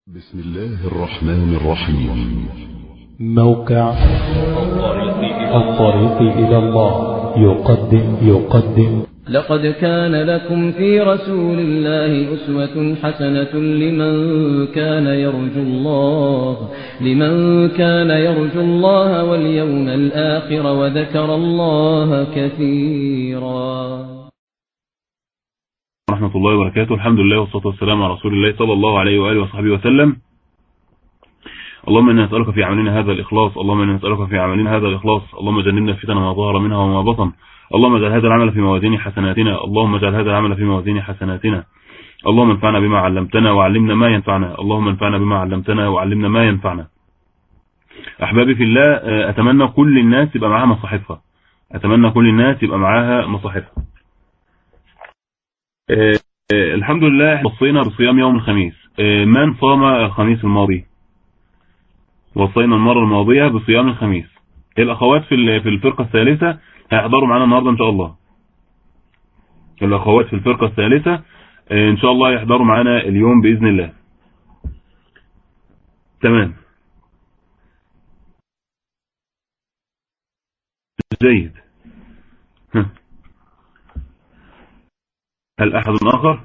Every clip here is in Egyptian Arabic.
بسم الله الرحمن الرحيم موقع الطريق إلى الله يقدم يقدم لقد كان لكم في رسول الله أسوة حسنة لمن كان يرجو الله لمن كان يرجو الله واليوم الآخر وذكر الله كثيرا ورحمة الله وبركاته الحمد لله والصلاة والسلام على رسول الله صلى الله عليه وآله وصحبه وسلم اللهم إنا نسألك في عملنا هذا الإخلاص اللهم إنا نسألك في عملنا هذا الإخلاص اللهم جنبنا الفتن ما ظهر منها وما بطن اللهم اجعل هذا العمل في موازين حسناتنا اللهم اجعل هذا العمل في موازين حسناتنا اللهم انفعنا بما علمتنا وعلمنا ما ينفعنا اللهم انفعنا بما علمتنا وعلمنا ما ينفعنا أحبابي في الله أتمنى كل الناس يبقى معاها مصاحفها أتمنى كل الناس يبقى معاها مصاحفها آه، آه، الحمد لله احنا وصينا بصيام يوم الخميس آه، من صام الخميس الماضي وصينا المرة الماضية بصيام الخميس الأخوات في ال- في الفرقة الثالثة هيحضروا معانا النهاردة إن شاء الله الأخوات في الفرقة الثالثة آه، إن شاء الله يحضروا معانا اليوم بإذن الله تمام جيد ها. هل أحد آخر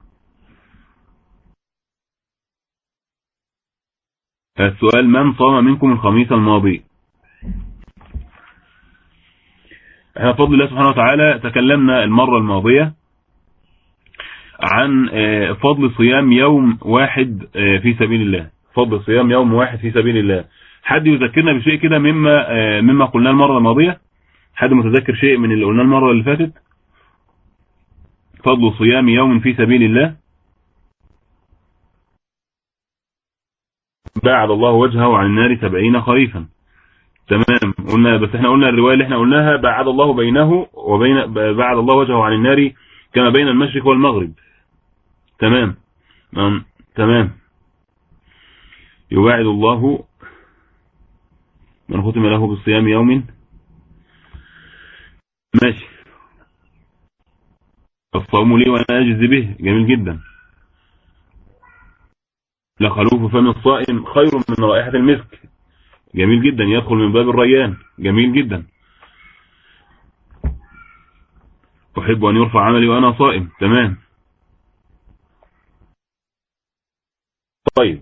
السؤال من صام منكم الخميس الماضي احنا بفضل الله سبحانه وتعالى تكلمنا المرة الماضية عن آه، فضل صيام يوم واحد آه، في سبيل الله فضل صيام يوم واحد في سبيل الله حد يذكرنا بشيء كده مما آه، مما قلناه المرة الماضية حد متذكر شيء من اللي قلناه المرة اللي فاتت فضل صيام يوم في سبيل الله بعد الله وجهه عن النار سبعين خريفا تمام قلنا بس احنا قلنا الرواية اللي احنا قلناها بعد الله بينه وبين بعد الله وجهه عن النار كما بين المشرق والمغرب تمام نعم. تمام يواعد الله من ختم له بالصيام يوم ماشي الصوم لي وانا اجزي به جميل جدا لخلوف فم الصائم خير من رائحة المسك جميل جدا يدخل من باب الريان جميل جدا أحب أن يرفع عملي وأنا صائم تمام طيب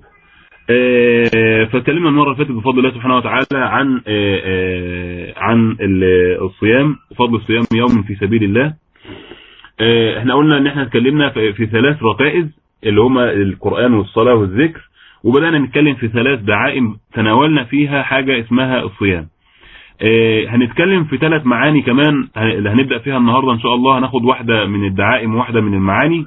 آه، فاتكلمنا المرة اللي فاتت بفضل الله سبحانه وتعالى عن آه، آه، عن ال- الصيام وفضل الصيام يوم في سبيل الله آه، احنا قلنا ان احنا اتكلمنا في في ثلاث ركائز اللي هما القرآن والصلاة والذكر وبدأنا نتكلم في ثلاث دعائم تناولنا فيها حاجة اسمها الصيام آه، هنتكلم في ثلاث معاني كمان ه- اللي هنبدأ فيها النهاردة ان شاء الله هناخد واحدة من الدعائم وواحدة من المعاني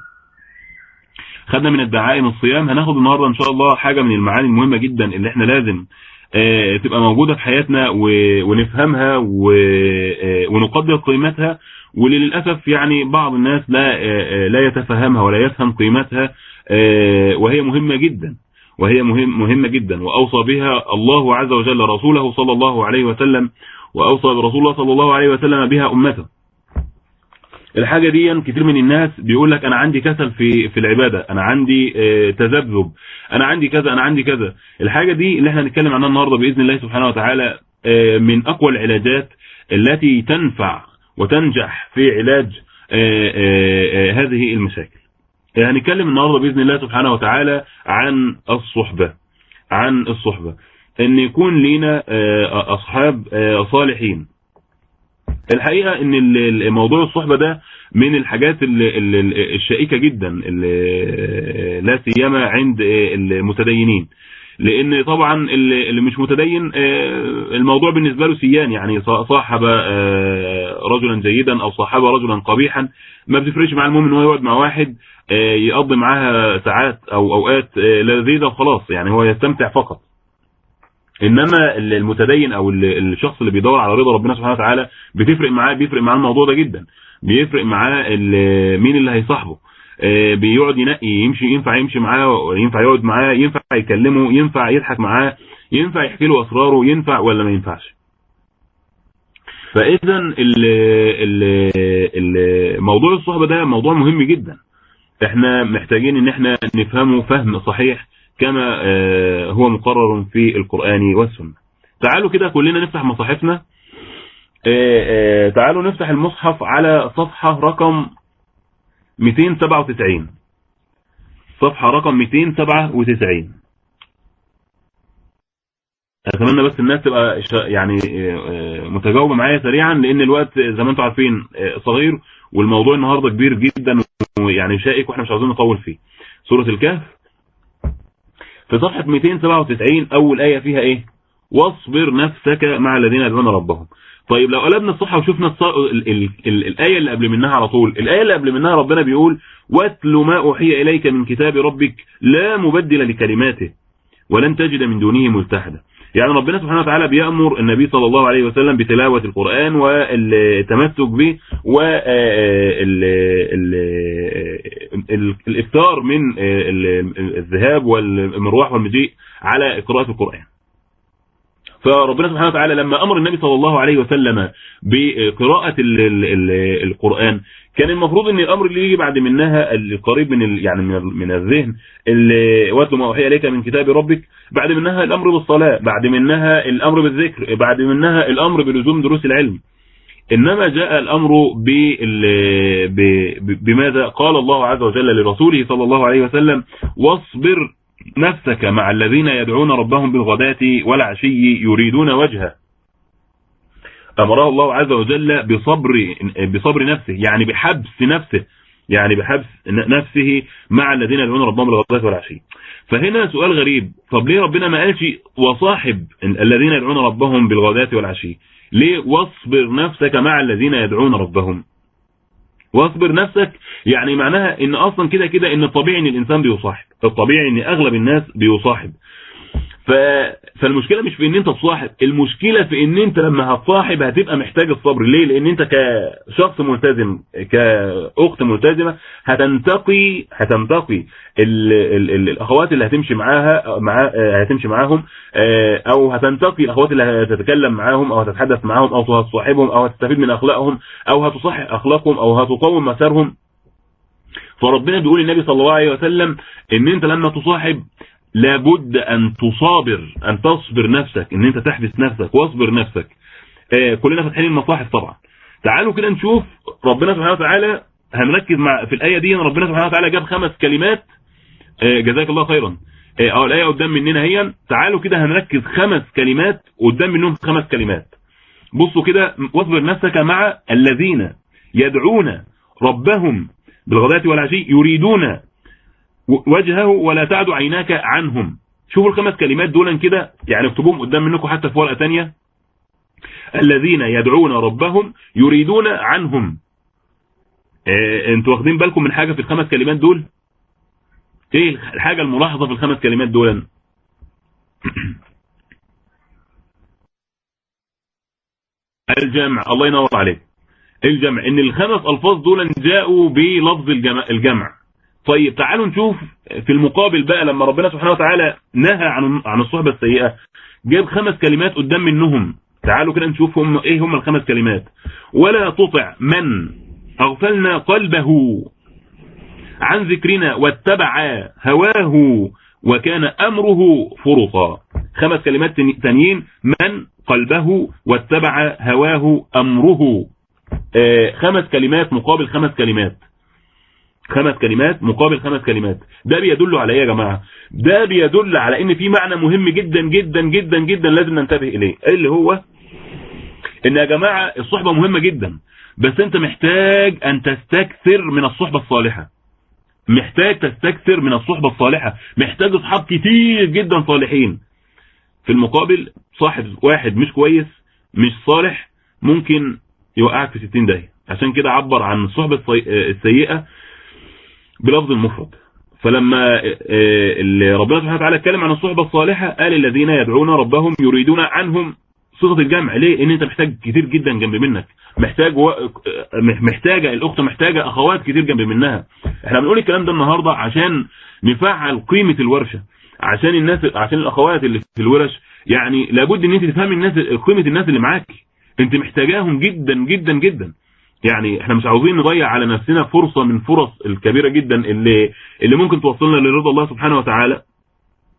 خدنا من الدعائم الصيام هناخد النهاردة ان شاء الله حاجة من المعاني المهمة جدا اللي احنا لازم آه، تبقى موجودة في حياتنا و- ونفهمها و- آه، ونقدر قيمتها وللأسف يعني بعض الناس لا آه، آه، لا يتفهمها ولا يفهم قيمتها آه، وهي مهمة جدا وهي مهم مهمة جدا وأوصى بها الله عز وجل رسوله صلى الله عليه وسلم وأوصى برسول الله صلى الله عليه وسلم بها أمته الحاجة دي كتير من الناس بيقول لك أنا عندي كسل في في العبادة أنا عندي آه، تذبذب أنا عندي كذا أنا عندي كذا الحاجة دي اللي احنا هنتكلم عنها النهاردة بإذن الله سبحانه وتعالى آه، من أقوى العلاجات التي تنفع وتنجح في علاج آه، آه، آه، هذه المشاكل هنتكلم النهاردة بإذن الله سبحانه وتعالى عن الصحبة عن الصحبة ان يكون لينا آه، أصحاب آه، صالحين الحقيقة ان ال- ال- موضوع الصحبة ده من الحاجات ال- ال- ال- الشائكة جدا اللي لا سيما عند آه، المتدينين لان طبعا اللي اللي مش متدين آه، الموضوع بالنسبة له سيان يعني صا- صاحب آه، رجلا جيدا او صاحب رجلا قبيحا ما بتفرقش مع المؤمن ان هو يقعد مع واحد آه، يقضي معاها ساعات او اوقات آه، لذيذة وخلاص يعني هو يستمتع فقط انما المتدين او ال- الشخص اللي بيدور على رضا ربنا سبحانه وتعالى بتفرق معاه بيفرق معاه الموضوع ده جدا بيفرق معاه ال- مين اللي هيصاحبه آه، بيقعد ينقي يمشي ينفع يمشي معاه ينفع يقعد معاه ينفع يكلمه ينفع يضحك معاه ينفع يحكي له اسراره ينفع ولا ما ينفعش فاذا ال- ال- ال- موضوع الصحبه ده موضوع مهم جدا احنا محتاجين ان احنا نفهمه فهم صحيح كما هو مقرر في القرآن والسنة تعالوا كده كلنا نفتح مصاحفنا تعالوا نفتح المصحف على صفحة رقم 297 صفحة رقم 297 اتمنى بس الناس تبقى يعني متجاوبه معايا سريعا لان الوقت زي ما انتم عارفين صغير والموضوع النهارده كبير جدا ويعني شائك واحنا مش عاوزين نطول فيه سوره الكهف في صفحه 297 اول ايه فيها ايه واصبر نفسك مع الذين يدعون ربهم طيب لو قلبنا الصفحه وشفنا الص... ال... ال... ال... الايه اللي قبل منها على طول الايه اللي قبل منها ربنا بيقول واتل ما اوحي اليك من كتاب ربك لا مبدل لكلماته ولن تجد من دونه ملتحدا يعني ربنا سبحانه وتعالى بيأمر النبي صلى الله عليه وسلم بتلاوة القرآن والتمسك به والإفتار من الذهاب والمروح والمجيء على قراءة القرآن فربنا سبحانه وتعالى لما أمر النبي صلى الله عليه وسلم بقراءة القرآن كان المفروض ان الامر اللي يجي بعد منها القريب من يعني من الذهن اللي واتل ما اوحي اليك من كتاب ربك بعد منها الامر بالصلاه بعد منها الامر بالذكر بعد منها الامر بلزوم دروس العلم انما جاء الامر بماذا قال الله عز وجل لرسوله صلى الله عليه وسلم واصبر نفسك مع الذين يدعون ربهم بالغداة والعشي يريدون وجهه أمره الله عز وجل بصبر بصبر نفسه يعني بحبس نفسه يعني بحبس نفسه مع الذين يدعون ربهم بالغداة والعشي فهنا سؤال غريب طب ليه ربنا ما قالش وصاحب الذين يدعون ربهم بالغداة والعشي ليه واصبر نفسك مع الذين يدعون ربهم واصبر نفسك يعني معناها ان اصلا كده كده ان الطبيعي ان الانسان بيصاحب الطبيعي ان اغلب الناس بيصاحب ف... فالمشكله مش في ان انت تصاحب المشكله في ان انت لما هتصاحب هتبقى محتاج الصبر ليه لان انت كشخص ملتزم كاخت ملتزمه هتنتقي هتنتقي ال... ال... ال... الاخوات اللي هتمشي معاها مع هتمشي معاهم او هتنتقي الاخوات اللي هتتكلم معاهم او هتتحدث معاهم او هتصاحبهم او هتستفيد من اخلاقهم او هتصحح اخلاقهم او هتقوم مسارهم فربنا بيقول النبي صلى الله عليه وسلم ان انت لما تصاحب لابد ان تصابر ان تصبر نفسك ان انت تحبس نفسك واصبر نفسك آه كلنا فاتحين المصاحف طبعا تعالوا كده نشوف ربنا سبحانه وتعالى هنركز مع في الايه دي ربنا سبحانه وتعالى جاب خمس كلمات آه جزاك الله خيرا اه آه الايه قدام مننا هي تعالوا كده هنركز خمس كلمات قدام منهم خمس كلمات بصوا كده واصبر نفسك مع الذين يدعون ربهم بالغداة والعشي يريدون وجهه ولا تعد عيناك عنهم شوفوا الخمس كلمات دولا كده يعني اكتبوهم قدام منكم حتى في ورقة تانية الذين يدعون ربهم يريدون عنهم اه انتوا واخدين بالكم من حاجة في الخمس كلمات دول ايه الحاجة الملاحظة في الخمس كلمات دولا الجمع الله ينور عليك الجمع ان الخمس الفاظ دول جاءوا بلفظ الجمع, الجمع طيب تعالوا نشوف في المقابل بقى لما ربنا سبحانه وتعالى نهى عن عن الصحبة السيئة جاب خمس كلمات قدام منهم تعالوا كده نشوف هم ايه هم الخمس كلمات ولا تطع من اغفلنا قلبه عن ذكرنا واتبع هواه وكان امره فرطا خمس كلمات تانيين من قلبه واتبع هواه امره آه خمس كلمات مقابل خمس كلمات خمس كلمات مقابل خمس كلمات ده بيدل على ايه يا جماعة ده بيدل على ان في معنى مهم جدا جدا جدا جدا لازم ننتبه اليه اللي هو ان يا جماعة الصحبة مهمة جدا بس انت محتاج ان تستكثر من الصحبة الصالحة محتاج تستكثر من الصحبة الصالحة محتاج اصحاب كتير جدا صالحين في المقابل صاحب واحد مش كويس مش صالح ممكن يوقعك في 60 داهية عشان كده عبر عن الصحبة السيئة بلفظ المفرد فلما اللي ربنا سبحانه وتعالى اتكلم عن الصحبة الصالحة قال الذين يدعون ربهم يريدون عنهم صيغه الجمع ليه ان انت محتاج كتير جدا جنب منك محتاج و... محتاجه الاخت محتاجه اخوات كتير جنب منها احنا بنقول الكلام ده النهارده عشان نفعل قيمه الورشه عشان الناس عشان الاخوات اللي في الورش يعني لابد ان انت تفهمي الناس قيمه الناس اللي معاكي انت محتاجاهم جدا جدا جدا يعني احنا مش عاوزين نضيع على نفسنا فرصة من فرص الكبيرة جدا اللي اللي ممكن توصلنا لرضا الله سبحانه وتعالى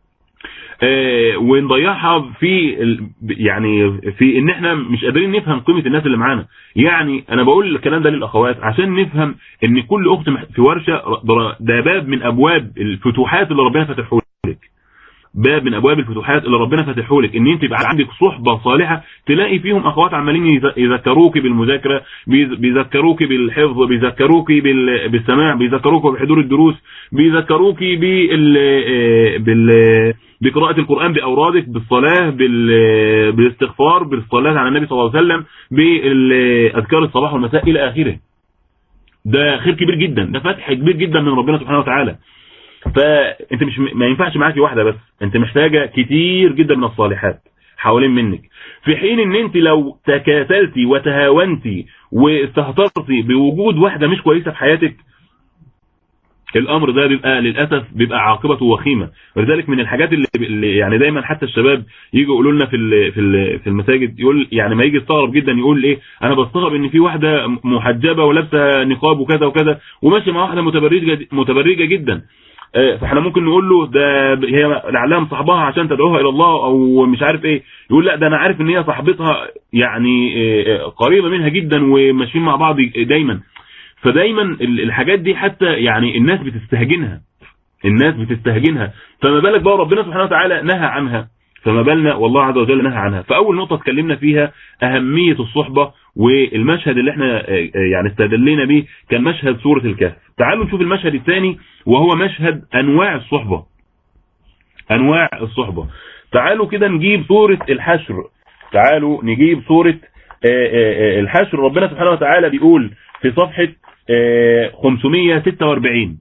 آه، ونضيعها في ال- يعني في ان احنا مش قادرين نفهم قيمه الناس اللي معانا يعني انا بقول الكلام ده للاخوات عشان نفهم ان كل اخت مح- في ورشه ده- ده باب من ابواب الفتوحات اللي ربنا فتحه لك باب من ابواب الفتوحات اللي ربنا فتحه لك ان انت يبقى عندك صحبه صالحه تلاقي فيهم اخوات عمالين يذ- يذكروك بالمذاكره بيذ- بيذكروك بالحفظ بيذكروك بال- بالسماع بيذكروك بحضور الدروس بيذكروك بال آه، بال بقراءة القرآن بأورادك بالصلاة بال- بالاستغفار بالصلاة على النبي صلى الله عليه وسلم بأذكار الصباح والمساء إلى آخره ده خير كبير جدا ده فتح كبير جدا من ربنا سبحانه وتعالى فانت مش ما ينفعش معاكي واحده بس انت محتاجه كتير جدا من الصالحات حوالين منك في حين ان انت لو تكاسلتي وتهاونتي واستهترتي بوجود واحده مش كويسه في حياتك الامر ده بيبقى للاسف بيبقى عاقبته وخيمه ولذلك من الحاجات اللي, اللي يعني دايما حتى الشباب يجوا يقولوا لنا في ال- في ال- في المساجد يقول يعني ما يجي يستغرب جدا يقول ايه انا بستغرب ان في واحده محجبه ولابسه نقاب وكذا وكذا وماشيه مع واحده متبرجه متبرجه جدا آه، فاحنا ممكن نقول له ده ب- هي لعلها مصاحباها عشان تدعوها الى الله او مش عارف ايه يقول لا ده انا عارف ان هي صاحبتها يعني آه، آه، قريبه منها جدا وماشيين مع بعض دايما فدايما ال- الحاجات دي حتى يعني الناس بتستهجنها الناس بتستهجنها فما بالك بقى ربنا سبحانه وتعالى نهى عنها فما بالنا والله عز وجل نهى عنها فاول نقطه اتكلمنا فيها اهميه الصحبه والمشهد اللي احنا آه، آه، يعني استدلينا بيه كان مشهد سوره الكهف تعالوا نشوف المشهد الثاني وهو مشهد انواع الصحبه انواع الصحبه تعالوا كده نجيب سوره الحشر تعالوا نجيب سوره آه، آه، آه، الحشر ربنا سبحانه وتعالى بيقول في صفحه آه، 546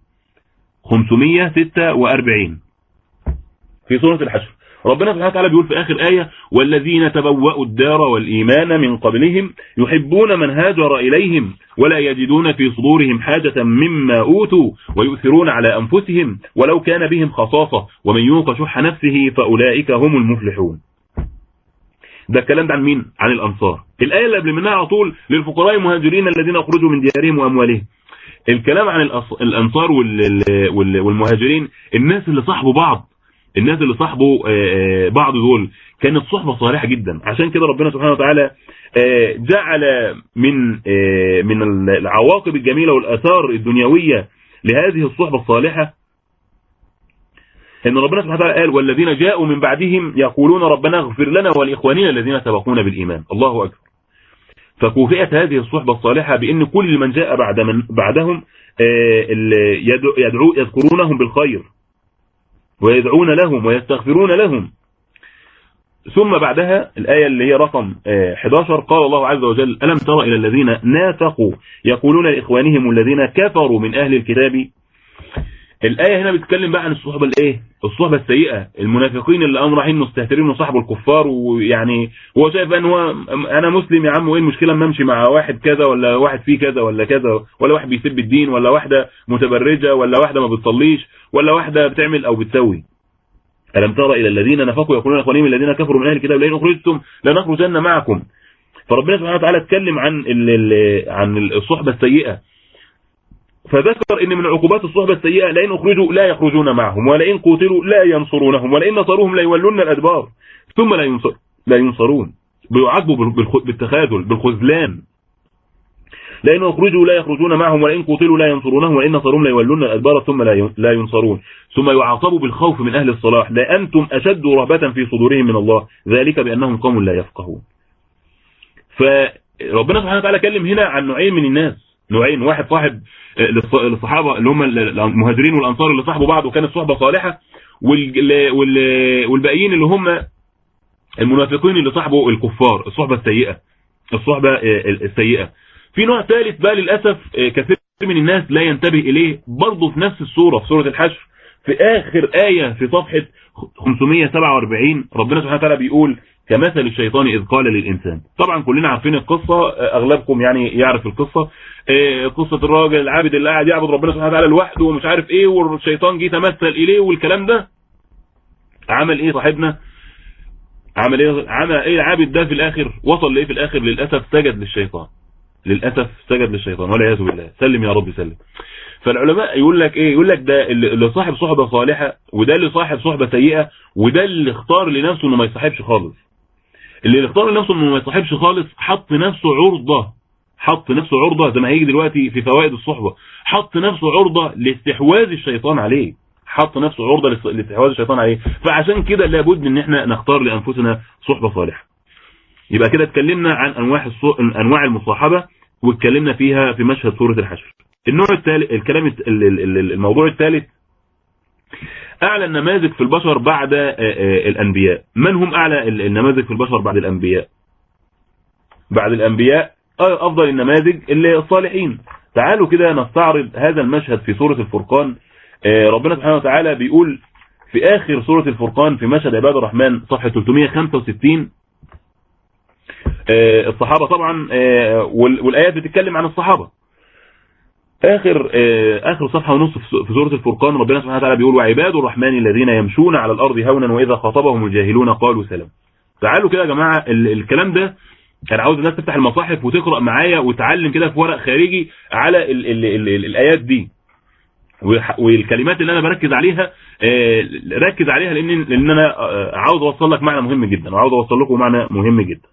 546 في سورة الحشر ربنا سبحانه وتعالى بيقول في آخر آية والذين تبوأوا الدار والإيمان من قبلهم يحبون من هاجر إليهم ولا يجدون في صدورهم حاجة مما أوتوا ويؤثرون على أنفسهم ولو كان بهم خصاصة ومن يوق شح نفسه فأولئك هم المفلحون ده الكلام ده عن مين؟ عن الأنصار الآية اللي قبل منها على طول للفقراء المهاجرين الذين أخرجوا من ديارهم وأموالهم الكلام عن الأص- الأنصار وال- وال- والمهاجرين الناس اللي صاحبوا بعض الناس اللي صاحبوا آه، آه، بعض دول كانت صحبة صالحة جدا عشان كده ربنا سبحانه وتعالى آه، جعل من آه، من العواقب الجميلة والآثار الدنيوية لهذه الصحبة الصالحة ان ربنا سبحانه وتعالى قال والذين جاءوا من بعدهم يقولون ربنا اغفر لنا ولإخواننا الذين سبقونا بالإيمان الله أكبر فكوفئت هذه الصحبة الصالحة بأن كل من جاء بعد من بعدهم آه، اللي يدعو يدعو يذكرونهم بالخير ويدعون لهم ويستغفرون لهم ثم بعدها الآية اللي هي رقم آه، 11 قال الله عز وجل ألم تر إلى الذين نافقوا يقولون لإخوانهم الذين كفروا من أهل الكتاب الآية هنا بتتكلم بقى عن الصحبة الايه الصحبة السيئة المنافقين اللي قاموا رايحين مستهترين وصاحبوا الكفار ويعني هو شايف ان هو انا مسلم يا عم وايه المشكلة اما امشي مع واحد كذا ولا واحد فيه كذا ولا كذا ولا واحد بيسب الدين ولا واحدة متبرجة ولا واحدة ما بتصليش ولا واحدة بتعمل او بتسوي ألم تر إلى الذين نفقوا يقولون إخوانهم الذين كفروا من أهل الكتاب لئن أخرجتم لنخرجن معكم فربنا سبحانه وتعالى اتكلم عن ال ال عن الصحبة السيئة فذكر ان من عقوبات الصحبة السيئة لئن اخرجوا لا يخرجون معهم ولئن قتلوا لا ينصرونهم ولئن نصروهم لا يولون الادبار ثم لا ينصر لا ينصرون بيعاقبوا بالخ- بالتخاذل بالخذلان لئن اخرجوا لا يخرجون معهم ولئن قتلوا لا ينصرونهم ولئن نصروهم لا يولون الادبار ثم لا ين- لا ينصرون ثم يعاقبوا بالخوف من اهل الصلاح لانتم اشد رهبة في صدورهم من الله ذلك بانهم قوم لا يفقهون فربنا سبحانه وتعالى كلم هنا عن نوعين من الناس نوعين واحد صاحب آه، للص- للصحابة اللي هم ال- المهاجرين والأنصار اللي صاحبوا بعض وكانت صحبة صالحة وال- وال- والباقيين اللي هم المنافقين اللي صاحبوا الكفار الصحبة السيئة الصحبة آه، السيئة في نوع ثالث بقى للأسف آه، كثير من الناس لا ينتبه إليه برضه في نفس السورة في سورة الحشر في آخر آية في صفحة 547 ربنا سبحانه وتعالى بيقول كمثل الشيطان إذ قال للإنسان طبعا كلنا عارفين القصة آه، أغلبكم يعني يعرف القصة آه، قصة الراجل العابد اللي قاعد يعبد ربنا سبحانه وتعالى لوحده ومش عارف ايه والشيطان جه تمثل اليه والكلام ده عمل ايه صاحبنا عمل ايه عمل ايه العابد ده في الاخر وصل لايه في الاخر للاسف سجد للشيطان للاسف سجد للشيطان والعياذ بالله سلم يا رب سلم فالعلماء يقول لك ايه يقول لك ده اللي صاحب صحبه صالحه وده اللي صاحب صحبه سيئه وده اللي اختار لنفسه انه ما يصاحبش خالص اللي اختار لنفسه انه ما يصاحبش خالص حط نفسه عرضه حط نفسه عرضه زي ما هيجي دلوقتي في فوائد الصحبه حط نفسه عرضه لاستحواذ الشيطان عليه حط نفسه عرضه لاستحواذ الشيطان عليه فعشان كده لابد ان احنا نختار لانفسنا صحبه صالحه يبقى كده اتكلمنا عن انواع انواع المصاحبه واتكلمنا فيها في مشهد سوره الحشر النوع الثالث الكلام الموضوع الثالث اعلى النماذج في البشر بعد الانبياء من هم اعلى النماذج في البشر بعد الانبياء بعد الانبياء افضل النماذج اللي الصالحين تعالوا كده نستعرض هذا المشهد في سورة الفرقان ربنا سبحانه وتعالى بيقول في اخر سورة الفرقان في مشهد عباد الرحمن صفحة 365 الصحابة طبعا والايات بتتكلم عن الصحابة اخر اخر صفحه ونص في سوره الفرقان ربنا سبحانه وتعالى بيقول وعباد الرحمن الذين يمشون على الارض هونا واذا خاطبهم الجاهلون قالوا سلام تعالوا كده يا جماعه الكلام ده انا عاوز الناس تفتح المصاحف وتقرا معايا وتعلم كده في ورق خارجي على ال ال ال ال الايات دي والكلمات اللي انا بركز عليها ركز عليها لان لان انا عاوز اوصل لك معنى مهم جدا وعاوز اوصل لكم معنى مهم جدا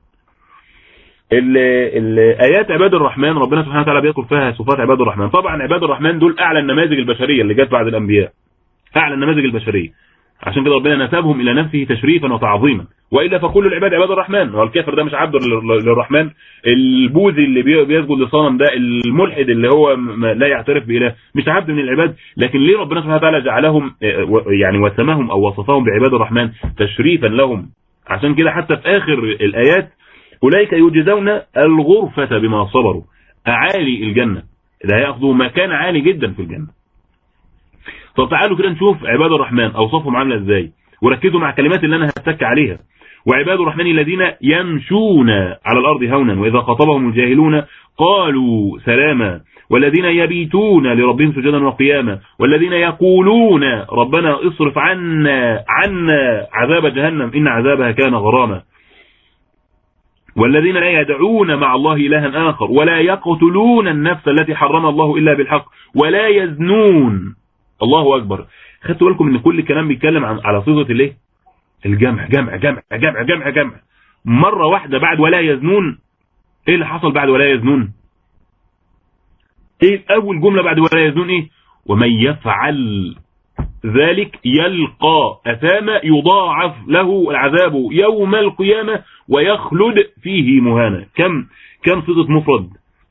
الايات عباد الرحمن ربنا سبحانه وتعالى بيذكر فيها صفات عباد الرحمن طبعا عباد الرحمن دول اعلى النماذج البشريه اللي جت بعد الانبياء اعلى النماذج البشريه عشان كده ربنا نسبهم الى نفسه تشريفا وتعظيما والا فكل العباد عباد الرحمن هو الكافر ده مش عبد للرحمن البوذي اللي بيسجد لصنم ده الملحد اللي هو لا يعترف باله مش عبد من العباد لكن ليه ربنا سبحانه وتعالى جعلهم يعني وسمهم او وصفهم بعباد الرحمن تشريفا لهم عشان كده حتى في اخر الايات أولئك يجزون الغرفة بما صبروا أعالي الجنة ده هياخدوا مكان عالي جدا في الجنة طب تعالوا كده نشوف عباد الرحمن أوصافهم عاملة إزاي وركزوا مع الكلمات اللي أنا هتك عليها وعباد الرحمن الذين يمشون على الأرض هونا وإذا خطبهم الجاهلون قالوا سلاما والذين يبيتون لربهم سجدا وقياما والذين يقولون ربنا اصرف عنا عنا عذاب جهنم إن عذابها كان غراما والذين لا يدعون مع الله إلها آخر ولا يقتلون النفس التي حرم الله إلا بالحق ولا يزنون الله أكبر خدتوا بالكم ان كل كلام بيتكلم عن على صيغه الايه الجمع جمع جمع جمع جمع جمع مره واحده بعد ولا يزنون ايه اللي حصل بعد ولا يزنون ايه اول جمله بعد ولا يزنون ايه ومن يفعل ذلك يلقى أثاما يضاعف له العذاب يوم القيامة ويخلد فيه مهانا كم كم صيغه مفرد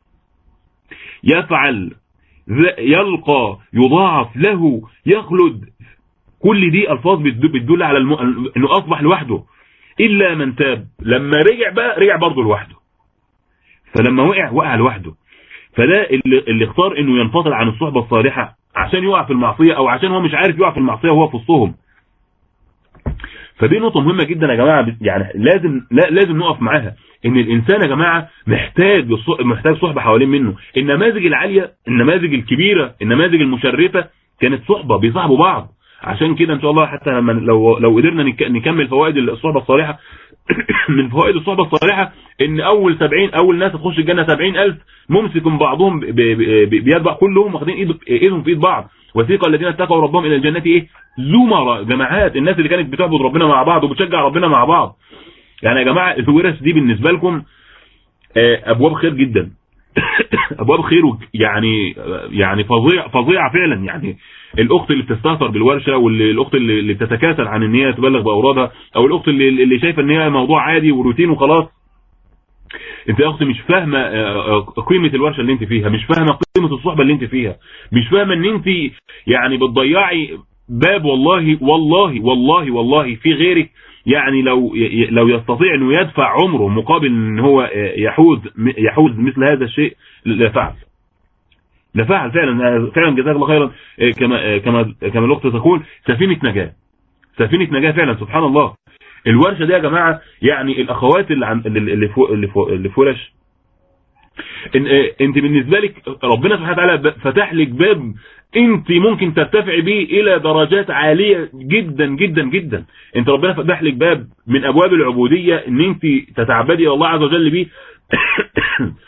يفعل يلقى يضاعف له يخلد كل دي الفاظ بتدل على الم... انه اصبح لوحده الا من تاب لما رجع بقى رجع برضه لوحده فلما وقع وقع لوحده فده اللي, اللي اختار انه ينفصل عن الصحبه الصالحه عشان يقع في المعصيه او عشان هو مش عارف يقع في المعصيه وهو في وسطهم فدي نقطه مهمه جدا يا جماعه يعني لازم لا لازم نقف معاها ان الانسان يا جماعه محتاج محتاج صحبه حوالين منه النماذج العاليه النماذج الكبيره النماذج المشرفه كانت صحبه بيصاحبوا بعض عشان كده ان شاء الله حتى لما لو لو قدرنا نكمل فوائد الصحبه الصالحه من فوائد الصحبه الصالحه ان اول 70 اول ناس تخش الجنه 70000 ممسك بعضهم بيد بعض كلهم واخدين ايد ايدهم في ايد بعض وثيق الذين اتقوا ربهم الى الجنه ايه زمر جماعات الناس اللي كانت بتعبد ربنا مع بعض وبتشجع ربنا مع بعض يعني يا جماعه الورث دي بالنسبه لكم ابواب خير جدا ابواب خير يعني يعني فظيع فظيعه فعلا يعني الاخت اللي بتستهتر بالورشه والاخت اللي, اللي بتتكاسل عن ان هي تبلغ باورادها او الاخت اللي, اللي شايفه ان هي موضوع عادي وروتين وخلاص انت يا اختي مش فاهمه قيمه الورشه اللي انت فيها مش فاهمه قيمه الصحبه اللي انت فيها مش فاهمه ان انت يعني بتضيعي باب والله والله والله والله في غيرك يعني لو لو يستطيع انه يدفع عمره مقابل ان هو يحوز يحوز مثل هذا الشيء لفعل لفعل فعلا فعلا جزاك الله خيرا كما كما كما الاخت تقول سفينه نجاه سفينه نجاه فعلا سبحان الله الورشه دي يا جماعه يعني الاخوات اللي عن اللي فوق اللي فوق اللي فورش إن انت بالنسبه لك ربنا سبحانه وتعالى فتح لك باب انت ممكن ترتفع به الى درجات عاليه جدا جدا جدا انت ربنا فتح لك باب من ابواب العبوديه ان انت تتعبدي الله عز وجل به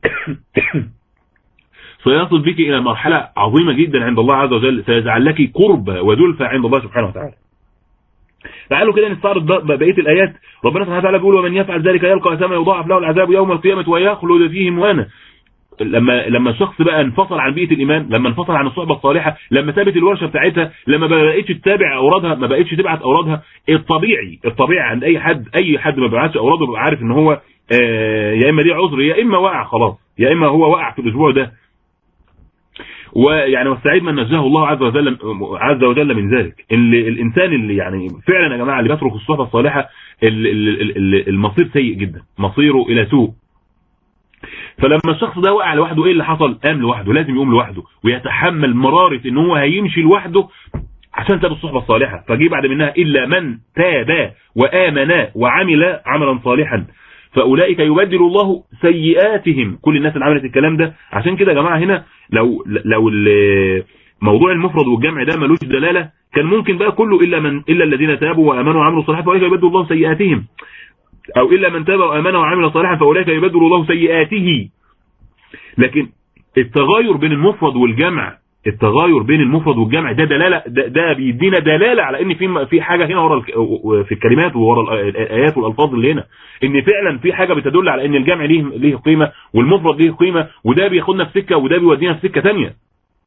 سيصل بك إلى مرحلة عظيمة جدا عند الله عز وجل سيجعل لك قربة ودلفة عند الله سبحانه وتعالى تعالوا كده نستعرض بقية الآيات ربنا سبحانه وتعالى بيقول ومن يفعل ذلك يلقى أثاما يضاعف له العذاب يوم القيامة ويخلد فيه مهانا لما لما الشخص بقى انفصل عن بيئة الإيمان لما انفصل عن الصحبة الصالحة لما سابت الورشة بتاعتها لما ما بقتش تتابع أورادها ما بقتش تبعت أورادها الطبيعي الطبيعي عند أي حد أي حد ما بيبعتش أوراده بيبقى عارف إن هو آه يا إما دي عذر يا إما وقع خلاص يا إما هو وقع في الأسبوع ده ويعني والسعيد من نجاه الله عز وجل عز وجل من ذلك اللي الانسان اللي يعني فعلا يا جماعه اللي بيترك الصحبه الصالحه المصير سيء جدا مصيره الى سوء فلما الشخص ده وقع لوحده ايه اللي حصل قام لوحده لازم يقوم لوحده ويتحمل مراره ان هو هيمشي لوحده عشان ساب الصحبه الصالحه فجي بعد منها الا من تاب وامن وعمل عملا صالحا فاولئك يبدل الله سيئاتهم كل الناس اللي عملت الكلام ده عشان كده يا جماعه هنا لو لو موضوع المفرد والجمع ده ملوش دلاله كان ممكن بقى كله الا من الا الذين تابوا وامنوا وعملوا الصالحات فاولئك يبدل الله سيئاتهم او الا من تاب وامن وعمل صالحا فاولئك يبدل الله سيئاته لكن التغاير بين المفرد والجمع التغاير بين المفرد والجمع ده دلاله ده, ده بيدينا دلاله على ان في في حاجه هنا ورا في الكلمات وورا الايات والالفاظ اللي هنا ان فعلا في حاجه بتدل على ان الجمع ليه ليه قيمه والمفرد ليه قيمه وده بياخدنا في سكه وده بيودينا في سكه ثانيه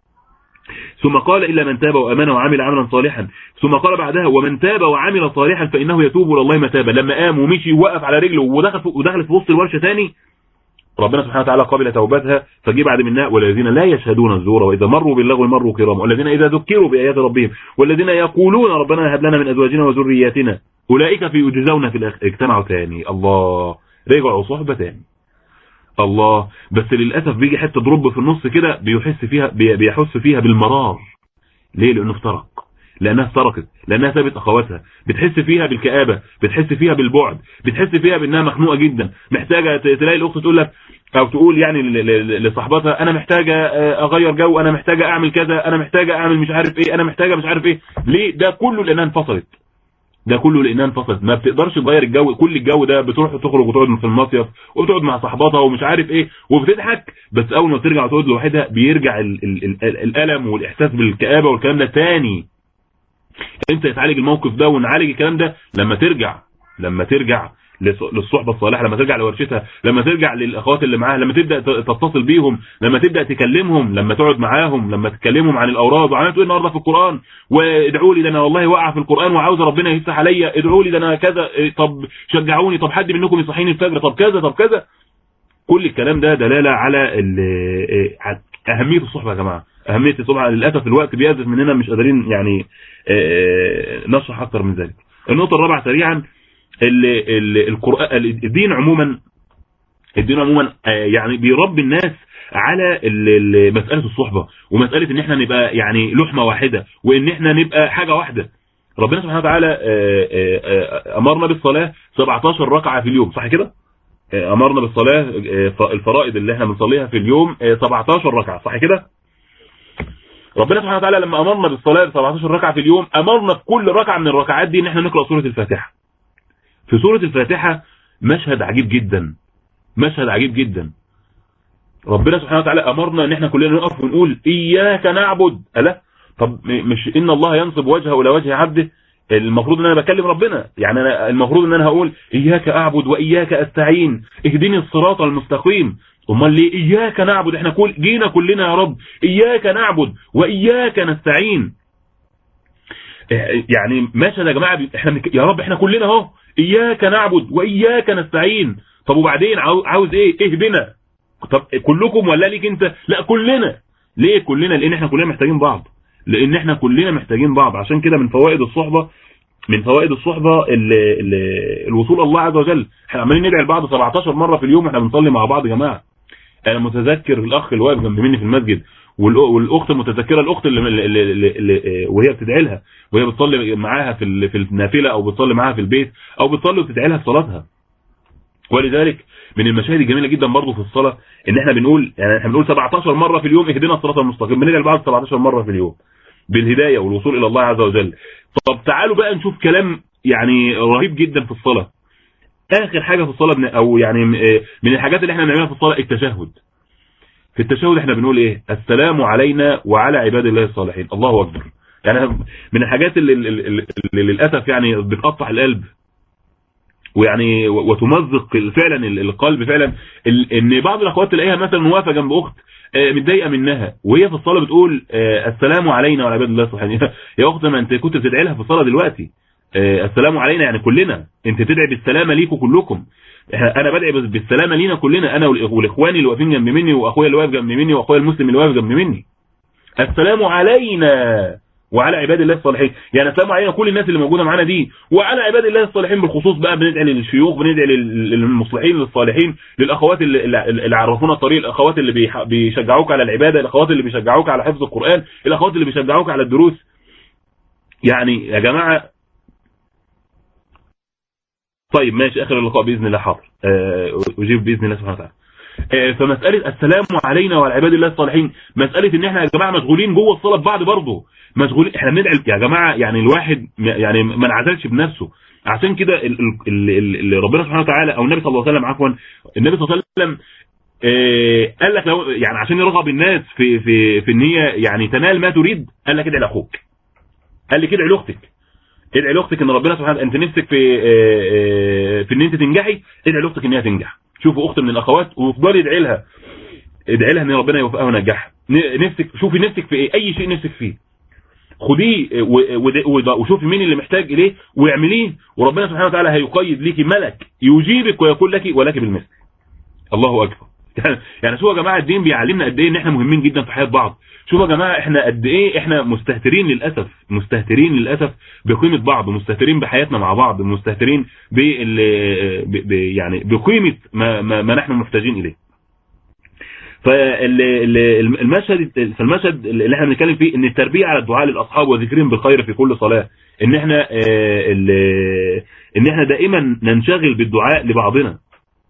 ثم قال إلا من تاب وأمن وعمل عملا صالحا ثم قال بعدها ومن تاب وعمل صالحا فإنه يتوب إلى الله متابا لما قام ومشي ووقف على رجله ودخل ودخل في وسط الورشة ثاني ربنا سبحانه وتعالى قبل توبتها فجي بعد منها والذين لا يشهدون الزور وإذا مروا باللغو مروا كراما والذين إذا ذكروا بآيات ربهم والذين يقولون ربنا هب لنا من أزواجنا وذرياتنا أولئك في يجزون في الأخ... اجتمعوا تاني الله رجعوا صحبة تاني الله بس للأسف بيجي حتة ضرب في النص كده بيحس فيها بيحس فيها بالمرار ليه لأنه افترق لأنها افترقت لأنها سابت أخواتها بتحس فيها بالكآبة بتحس فيها بالبعد بتحس فيها بأنها مخنوقة جدا محتاجة تلاقي الأخت تقول لك أو تقول يعني لصاحبتها أنا محتاجة أغير جو أنا محتاجة أعمل كذا أنا محتاجة أعمل مش عارف إيه أنا محتاجة مش عارف إيه ليه ده كله لأنها انفصلت ده كله لانها انفصلت ما بتقدرش تغير الجو كل الجو ده بتروح تخرج وتقعد في المصيف وبتقعد مع صاحباتها ومش عارف ايه وبتضحك بس اول ما بترجع تقعد لوحدها بيرجع ال ال ال الالم والاحساس بالكآبه والكلام ده تاني امتى يتعالج الموقف ده ونعالج الكلام ده لما ترجع لما ترجع للصحبة الصالحة لما ترجع لورشتها لما ترجع للأخوات اللي معاها لما تبدأ تتصل بيهم لما تبدأ تكلمهم لما تقعد معاهم لما تكلمهم عن الأوراد وعملت ايه النهارده في القرآن وادعوا لي ده أنا والله واقع في القرآن وعاوز ربنا يفتح عليا ادعوا لي ده أنا كذا طب شجعوني طب حد منكم يصحيني الفجر طب كذا طب كذا كل الكلام ده دلالة على أهمية الصحبة يا جماعة أهمية الصحبة للأسف الوقت بيأذف مننا مش قادرين يعني نشرح أكتر من ذلك النقطة الرابعة سريعا القرآن الدين عموما الدين عموما يعني بيربي الناس على مسألة الصحبة ومسألة ان احنا نبقى يعني لحمة واحدة وان احنا نبقى حاجة واحدة ربنا سبحانه وتعالى امرنا بالصلاة 17 ركعة في اليوم صح كده امرنا بالصلاة الفرائض اللي احنا بنصليها في اليوم 17 ركعة صح كده ربنا سبحانه وتعالى لما امرنا بالصلاة 17 ركعة في اليوم امرنا في كل ركعة من الركعات دي ان احنا نقرأ سورة الفاتحة في سورة الفاتحة مشهد عجيب جدا مشهد عجيب جدا ربنا سبحانه وتعالى أمرنا ان احنا كلنا نقف ونقول إياك نعبد ألا طب مش إن الله ينصب وجهه إلى وجه عبده المفروض ان انا بكلم ربنا يعني أنا المفروض ان انا هقول إياك أعبد وإياك أستعين اهدني الصراط المستقيم امال ليه إياك نعبد احنا كل جينا كلنا يا رب إياك نعبد وإياك نستعين يعني ماشي يا جماعة احنا يا رب احنا كلنا اهو إياك نعبد وإياك نستعين طب وبعدين عاوز إيه اهدنا طب كلكم ولا ليك أنت لا كلنا ليه كلنا لأن احنا كلنا محتاجين بعض لأن احنا كلنا محتاجين بعض عشان كده من فوائد الصحبة من فوائد الصحبة ال ال الوصول الله عز وجل احنا عمالين ندعي لبعض 17 مرة في اليوم احنا بنصلي مع بعض يا جماعة انا متذكر الاخ اللي واقف جنب مني في المسجد والاخت المتذكره الاخت اللي, اللي, اللي, اللي وهي بتدعي لها وهي بتصلي معاها في في النافله او بتصلي معاها في البيت او بتصلي وبتدعي لها في صلاتها ولذلك من المشاهد الجميله جدا برضه في الصلاه ان احنا بنقول يعني احنا بنقول 17 مره في اليوم اهدنا الصراط المستقيم بندعي لبعض 17 مره في اليوم بالهدايه والوصول الى الله عز وجل طب تعالوا بقى نشوف كلام يعني رهيب جدا في الصلاه اخر حاجه في الصلاه او يعني من الحاجات اللي احنا بنعملها في الصلاه التشهد في التشهد احنا بنقول ايه السلام علينا وعلى عباد الله الصالحين الله اكبر يعني من الحاجات اللي, اللي, اللي للاسف يعني بتقطع القلب ويعني وتمزق فعلا القلب فعلا ان بعض الاخوات تلاقيها مثلا واقفه جنب اخت متضايقه منها وهي في الصلاه بتقول السلام علينا وعلى عباد الله الصالحين يا اخت ما انت كنت بتدعي لها في الصلاه دلوقتي السلام علينا يعني كلنا انت تدعي بالسلامه ليكم كلكم انا بدعي بالسلامه لينا كلنا انا والاخواني اللي واقفين جنب مني واخويا اللي واقف جنب مني واخويا المسلم اللي واقف جنب مني السلام علينا وعلى عباد الله الصالحين يعني السلام علينا كل الناس اللي موجوده معانا دي وعلى عباد الله الصالحين بالخصوص بقى بندعي للشيوخ بندعي للمصلحين للصالحين للاخوات اللي, اللي عرفونا الطريق الاخوات اللي بيشجعوك على العباده الاخوات اللي بيشجعوك على حفظ القران الاخوات اللي بيشجعوك على الدروس يعني يا جماعه طيب ماشي اخر اللقاء باذن الله حاضر اجيب باذن الله سبحانه وتعالى فمساله السلام علينا وعلى عباد الله الصالحين مساله ان احنا يا جماعه مشغولين جوه الصلاه ببعض برضه مشغولين احنا بندعي يا جماعه يعني الواحد يعني ما انعزلش بنفسه عشان كده اللي ربنا سبحانه وتعالى او النبي صلى الله عليه وسلم عفوا النبي صلى الله عليه وسلم آه قال لك لو يعني عشان يرغب الناس في في في ان هي يعني تنال ما تريد قال لك ادعي لاخوك قال لك ادعي لاختك ادعي لاختك ان ربنا سبحانه انت نفسك في آه في ان انت تنجحي ادعي لاختك ان هي تنجح شوفوا اخت من الاخوات وافضلي ادعي لها ادعي لها ان ربنا يوفقها وينجحها نفسك شوفي نفسك في ايه اي شيء نفسك فيه خديه وشوفي مين اللي محتاج اليه واعمليه وربنا سبحانه وتعالى هيقيد ليكي ملك يجيبك ويقول لك ولك بالمثل الله اكبر يعني شوفوا يا جماعه الدين بيعلمنا قد ايه ان احنا مهمين جدا في حياه بعض شوفوا يا جماعه احنا قد ايه احنا مستهترين للاسف مستهترين للاسف بقيمه بعض مستهترين بحياتنا مع بعض مستهترين ب يعني بقيمه ما, ما, ما نحن محتاجين اليه فالمشهد فالمشهد اللي احنا بنتكلم فيه ان التربيه على الدعاء للاصحاب وذكرهم بالخير في كل صلاه ان احنا ان احنا دائما ننشغل بالدعاء لبعضنا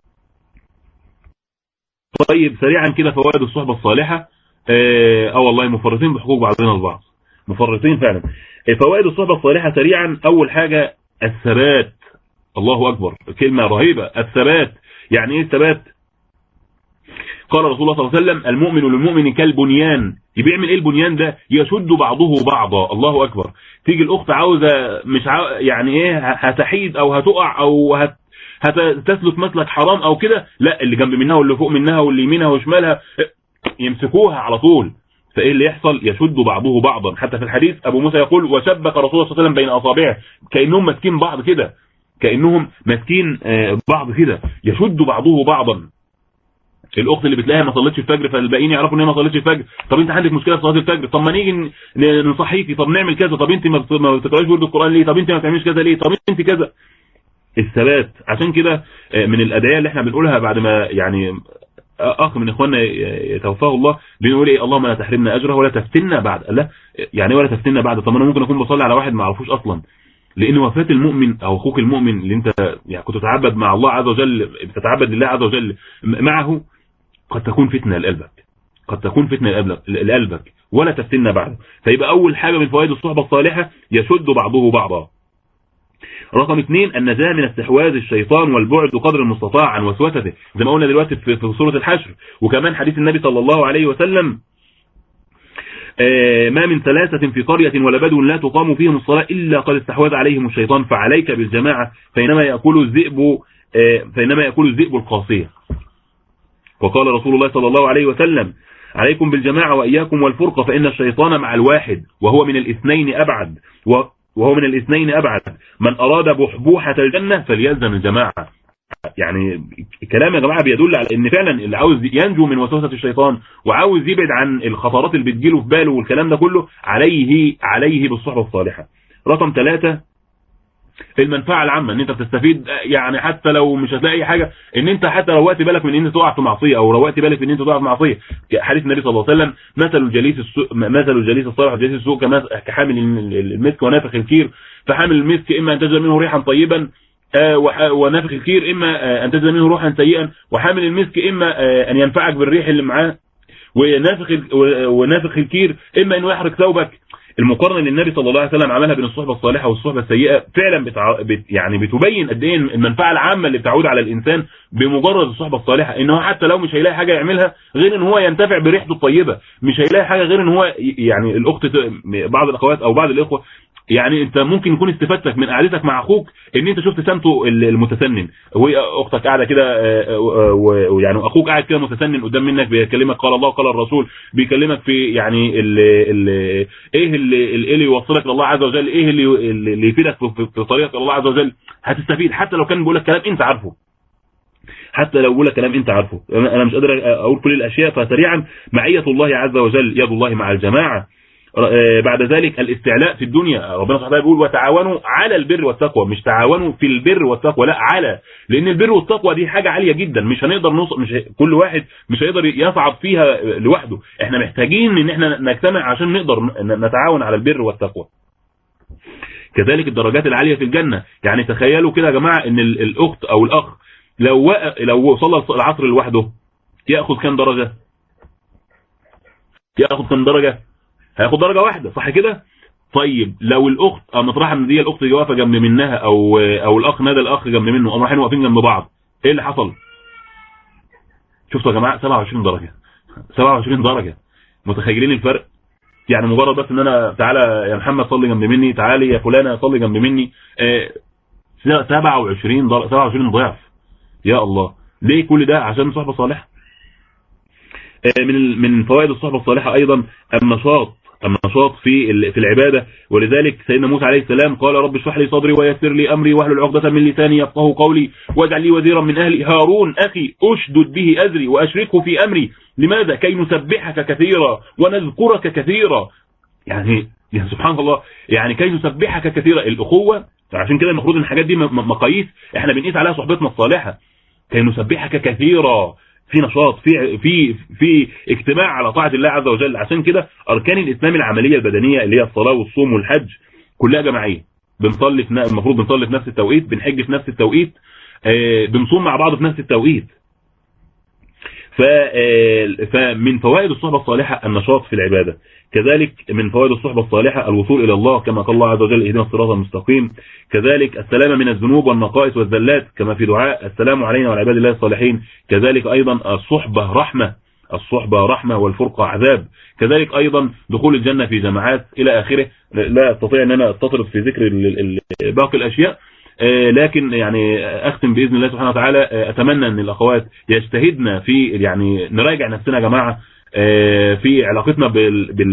طيب سريعا كده فوائد الصحبه الصالحه اه والله مفرطين بحقوق بعضنا البعض مفرطين فعلا فوائد الصحبه الصالحه سريعا اول حاجه الثبات الله اكبر كلمه رهيبه الثبات يعني ايه الثبات قال رسول الله صلى الله عليه وسلم المؤمن للمؤمن كالبنيان بيعمل ايه البنيان ده يشد بعضه بعضا الله اكبر تيجي الاخت عاوزه مش عاو... يعني ايه هتحيد او هتقع او هت... هتسلك مسلك حرام او كده لا اللي جنب منها واللي فوق منها واللي يمينها وشمالها يمسكوها على طول فايه اللي يحصل يشد بعضه بعضا حتى في الحديث ابو موسى يقول وشبك رسول الله صلى الله عليه وسلم بين اصابعه كانهم ماسكين بعض كده كانهم ماسكين بعض كده يشد بعضه بعضا الاخت اللي بتلاقيها ما صلتش الفجر فالباقيين يعرفوا ان هي ما صلتش الفجر طب انت عندك مشكله في صلاه الفجر طب ما نيجي نصحيكي طب نعمل كذا طب انت ما بتقرايش ورد القران ليه طب انت ما بتعمليش كذا ليه طب انت كذا الثبات عشان كده من الادعيه اللي احنا بنقولها بعد ما يعني اخ من اخواننا يتوفاه الله بنقول ايه اللهم لا تحرمنا اجره ولا تفتنا بعد لا يعني ولا تفتنا بعد طب انا ممكن اكون بصلي على واحد ما اعرفوش اصلا لان وفاه المؤمن او اخوك المؤمن اللي انت يعني كنت تتعبد مع الله عز وجل بتتعبد لله عز وجل معه قد تكون فتنه لقلبك قد تكون فتنه لقلبك ولا تفتنا بعد فيبقى اول حاجه من فوائد الصحبه الصالحه يشد بعضه بعضا رقم اثنين النجاة من استحواذ الشيطان والبعد قدر المستطاع عن وسوسته زي ما قلنا دلوقتي في سورة الحشر وكمان حديث النبي صلى الله عليه وسلم ما من ثلاثة في قرية ولا بدو لا تقام فيهم الصلاة إلا قد استحوذ عليهم الشيطان فعليك بالجماعة فإنما يأكل الذئب فإنما يأكل الذئب القاصية وقال رسول الله صلى الله عليه وسلم عليكم بالجماعة وإياكم والفرقة فإن الشيطان مع الواحد وهو من الاثنين أبعد وهو من الاثنين أبعد من أراد بحبوحة الجنة فليلزم الجماعة يعني الكلام يا جماعة بيدل على ان فعلا اللي عاوز ينجو من وسوسة الشيطان وعاوز يبعد عن الخطرات اللي بتجيله في باله والكلام ده كله عليه عليه بالصحبة الصالحة رقم ثلاثة المنفعة العامة ان انت بتستفيد يعني حتى لو مش هتلاقي اي حاجة ان انت حتى روقت بالك من ان انت تقع في معصية او روقت بالك من ان انت تقع في معصية حديث النبي صلى الله عليه وسلم مثل الجليس السوء مثل الجليس الصالح والجليس السوء كحامل المسك ونافخ الكير فحامل المسك اما ان تجد منه ريحا طيبا ونافخ الكير اما ان تجد منه روحا سيئا وحامل المسك اما ان ينفعك بالريح اللي معاه ونافخ ونافخ الكير اما انه يحرق ثوبك المقارنه اللي النبي صلى الله عليه وسلم عملها بين الصحبه الصالحه والصحبه السيئه فعلا بتع... بت... يعني بتبين قد ايه المنفعه العامه اللي بتعود على الانسان بمجرد الصحبه الصالحه ان هو حتى لو مش هيلاقي حاجه يعملها غير ان هو ينتفع بريحته الطيبه مش هيلاقي حاجه غير ان هو ي- يعني الاخت ت- بعض الاخوات او بعض الاخوه يعني انت ممكن يكون استفادتك من قعدتك مع اخوك ان انت شفت سمته ال- المتسنن وهي اختك قاعده كده آه، آه، و- ويعني اخوك قاعد كده متسنن قدام منك بيكلمك قال الله قال الرسول بيكلمك في يعني ال ال ايه اللي ايه اللي يوصلك لله عز وجل ايه اللي اللي يفيدك في- في في طريقك الله عز وجل هتستفيد حتى لو كان بيقول لك كلام انت عارفه حتى لو بيقول لك كلام انت عارفه انا أنا مش قادر اقول كل الاشياء فسريعا معيه الله عز وجل يد الله مع الجماعه آه، بعد ذلك الاستعلاء في الدنيا ربنا سبحانه وتعالى بيقول وتعاونوا على البر والتقوى مش تعاونوا في البر والتقوى لا على لان البر والتقوى دي حاجه عاليه جدا مش هنقدر نوصل مش ه- كل واحد مش هيقدر يصعد فيها لوحده احنا محتاجين ان احنا نجتمع عشان نقدر ن- نتعاون على البر والتقوى كذلك الدرجات العاليه في الجنه يعني تخيلوا كده يا جماعه ان ال- الاخت او الاخ لو وق- لو صلى العصر لوحده ياخذ كام درجه ياخذ كام درجه هياخد درجه واحده صح كده طيب لو الاخت او مطرح ان دي الاخت دي واقفه جنب منها او او الاخ نادى الاخ جنب منه قاموا رايحين واقفين جنب بعض ايه اللي حصل شفتوا يا جماعه 27 درجه 27 درجه متخيلين الفرق يعني مجرد بس ان انا تعالى يا محمد صلي جنب مني تعالي يا فلانه صلي جنب مني آه 27 درجه 27 ضعف يا الله ليه كل ده عشان صحبه صالحه آه، من من فوائد الصحبه الصالحه ايضا النشاط النشاط في ال- في العباده ولذلك سيدنا موسى عليه السلام قال رب اشرح لي صدري ويسر لي امري واحلل عقده من لساني يفقهوا قولي واجعل لي وزيرا من اهلي هارون اخي اشدد به ازري واشركه في امري لماذا كي نسبحك كثيرا ونذكرك كثيرا يعني يا سبحان الله يعني كي نسبحك كثيرا الاخوه عشان كده المفروض ان الحاجات دي م- م- مقاييس احنا بنقيس عليها صحبتنا الصالحه كي نسبحك كثيرا في نشاط في في في اجتماع على طاعه الله عز وجل عشان كده اركان الاسلام العمليه البدنيه اللي هي الصلاه والصوم والحج كلها جماعيه بنصلي في ن- المفروض بنصلي في نفس التوقيت بنحج في نفس التوقيت آه، بنصوم مع بعض في نفس التوقيت ف آه، فمن فوائد الصحبه الصالحه النشاط في العباده كذلك من فوائد الصحبه الصالحه الوصول الى الله كما قال الله عز وجل اهدنا الصراط المستقيم كذلك السلامه من الذنوب والنقائص والذلات كما في دعاء السلام علينا وعلى عباد الله الصالحين كذلك ايضا الصحبه رحمه الصحبه رحمه والفرقه عذاب كذلك ايضا دخول الجنه في جماعات الى اخره لا استطيع ان انا استطرد في ذكر ال- ال- باقي الاشياء آه، لكن يعني اختم باذن الله سبحانه وتعالى آه، اتمنى ان الاخوات يجتهدن في يعني نراجع نفسنا يا جماعه آه، في علاقتنا بال, بال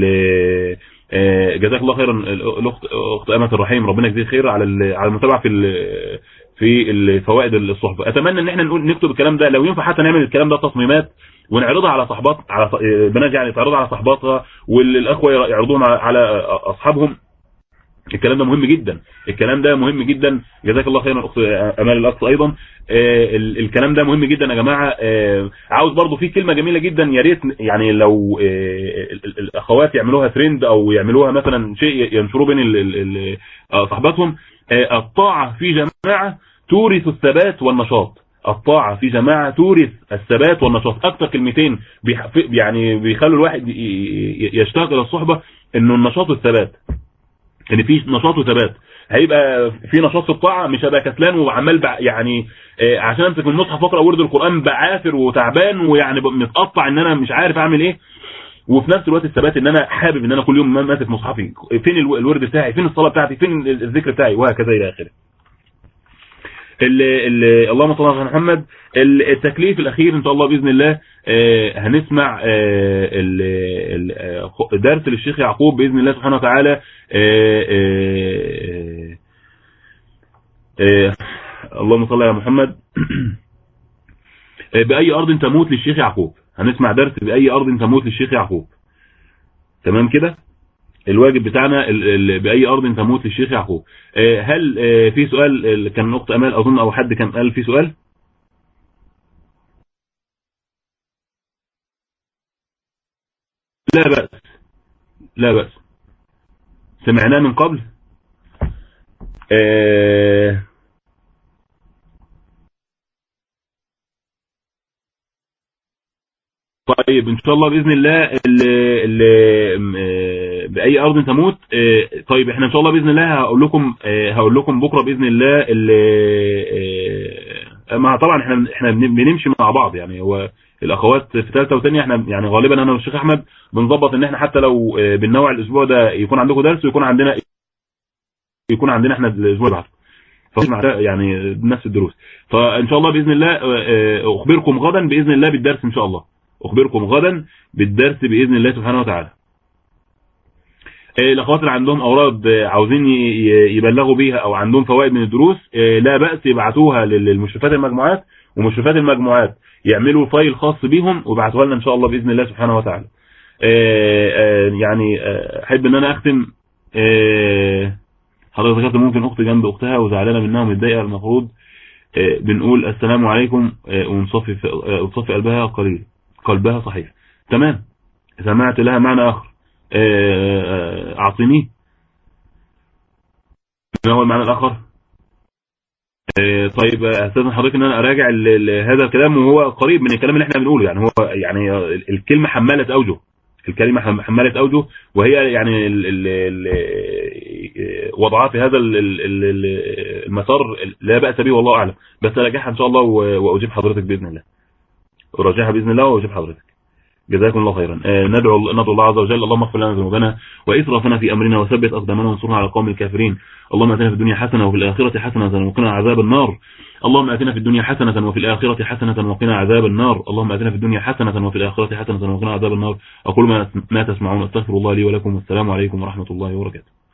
آه، جزاك الله خيرا الاخت اخت امه الرحيم ربنا يجزيك خير على ال- على المتابعه في ال- في الفوائد الصحبه اتمنى ان احنا نقول نكتب الكلام ده لو ينفع حتى نعمل الكلام ده تصميمات ونعرضها على صحبات على ص- آه، بنات يعني تعرضها على صحباتها والاخوه يعرضوهم على- على اصحابهم الكلام ده مهم جدا الكلام ده مهم جدا جزاك الله خيرا اخت امال الاقصى ايضا آه، ال- الكلام ده مهم جدا يا جماعه آه، عاوز برضو في كلمه جميله جدا يا ريت يعني لو آه، ال- ال- الاخوات يعملوها ترند او يعملوها مثلا شيء ينشروه بين ال- ال- ال- آه، صحباتهم آه، الطاعه في جماعه تورث الثبات والنشاط الطاعة في جماعة تورث الثبات والنشاط أكتر كلمتين بيح- يعني بيخلوا الواحد ي- ي- يشتاق إلى الصحبة إنه النشاط والثبات ان في نشاط وثبات هيبقى في نشاط في الطاعه مش هبقى كسلان وعمال بع يعني آه، عشان امسك المصحف اقرا ورد القران بعافر وتعبان ويعني ب- متقطع ان انا مش عارف اعمل ايه وفي نفس الوقت الثبات ان انا حابب ان انا كل يوم ماسك مصحفي فين الو- الورد بتاعي فين الصلاه بتاعتي فين ال- الذكر بتاعي وهكذا الى اخره ال ال اللهم صل على محمد ال- التكليف الاخير ان شاء الله باذن الله آه، هنسمع آه، ال- ال- آه، خ- درس للشيخ يعقوب باذن الله سبحانه وتعالى آه، آه، آه، اللهم صل على محمد آه، بأي أرض تموت للشيخ يعقوب هنسمع درس بأي أرض تموت للشيخ يعقوب تمام كده الواجب بتاعنا ال- ال- بأي أرض تموت للشيخ يعقوب آه، هل آه، في سؤال ال- كان أخت أمال أظن أو حد كان قال في سؤال لا بأس لا بأس سمعناه من قبل آه، طيب ان شاء الله باذن الله ال ال باي ارض تموت آه، طيب احنا ان شاء الله باذن الله هقول لكم آه، هقول لكم بكره باذن الله ال- آه، مع طبعا احنا احنا بن- بنمشي مع بعض يعني هو الاخوات في ثالثه وثانيه احنا يعني غالبا انا والشيخ احمد بنظبط ان احنا حتى لو آه، بننوع الاسبوع ده يكون عندكم درس ويكون عندنا يكون عندنا احنا الاسبوع اللي بعده فمع ده يعني نفس الدروس فان شاء الله باذن الله آه، آه، اخبركم غدا باذن الله بالدرس ان شاء الله اخبركم غدا بالدرس باذن الله سبحانه وتعالى آه، الاخوات اللي عندهم اوراد آه، عاوزين ي- ي- يبلغوا بيها او عندهم فوائد من الدروس آه، لا باس يبعتوها لل- للمشرفات المجموعات ومشرفات المجموعات يعملوا فايل خاص بيهم ويبعتوها لنا ان شاء الله باذن الله سبحانه وتعالى آه، آه، يعني آه، احب ان انا اختم آه، حضرتك ذكرت ممكن اخت جنب اختها وزعلانه منها ومتضايقه المفروض آه، بنقول السلام عليكم آه، ونصفي في- آه، وتصفي قلبها قليل قلبها صحيح تمام سمعت لها معنى اخر آه، آه، اعطينيه ما هو المعنى الاخر آه، طيب آه، استاذن حضرتك ان انا اراجع ال- ال- هذا الكلام وهو قريب من الكلام اللي احنا بنقوله يعني هو يعني آه، الكلمه حماله اوجه الكلمه حم- حماله اوجه وهي يعني ال ال ال وضعها في هذا ال- ال- ال- المسار لا باس به والله اعلم بس اراجعها ان شاء الله و- واجيب حضرتك باذن الله اراجعها باذن الله واجيب حضرتك جزاكم الله خيرا آه، ندعو ندعو الله عز وجل اللهم اغفر لنا ذنوبنا واسرافنا في امرنا وثبت اقدامنا وانصرنا على القوم الكافرين اللهم اتنا في الدنيا حسنه وفي الاخره حسنه وقنا عذاب النار اللهم اتنا في الدنيا حسنه وفي الاخره حسنه وقنا عذاب النار اللهم اتنا في الدنيا حسنه وفي الاخره حسنه وقنا عذاب النار اقول ما ما تسمعون استغفر الله لي ولكم والسلام عليكم ورحمه الله وبركاته